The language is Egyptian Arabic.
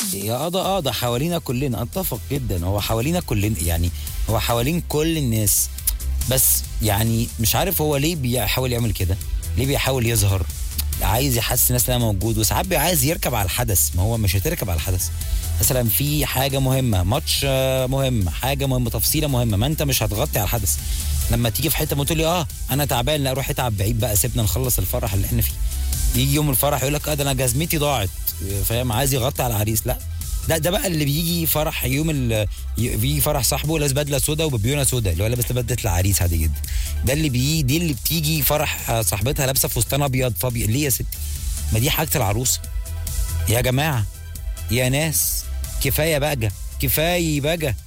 يا اه ده اه ده حوالينا كلنا اتفق جدا هو حوالينا كلنا يعني هو حوالين كل الناس بس يعني مش عارف هو ليه بيحاول يعمل كده ليه بيحاول يظهر عايز يحس الناس انها موجود وساعات بيبقى عايز يركب على الحدث ما هو مش هتركب على الحدث مثلا في حاجه مهمه ماتش آه، مهم حاجه مهمه تفصيله مهمه ما انت مش هتغطي على الحدث لما تيجي في حته ما تقول لي اه انا تعبان لا روح اتعب بعيد بقى سيبنا نخلص الفرح اللي احنا فيه يجي يوم الفرح يقول لك اه ده انا جزمتي ضاعت فاهم عايز يغطي على العريس لا ده ده بقى اللي بيجي فرح يوم ال ي- بيجي فرح صاحبه لابس بدله سودا وببيونه سودا اللي هو لابس بدله العريس عادي جدا ده اللي بيجي دي اللي بتيجي فرح آه، صاحبتها لابسه فستان ابيض فابيض ليه يا ستي ما دي حاجه العروسه يا جماعه يا ناس كفايه بقى كفايه بقى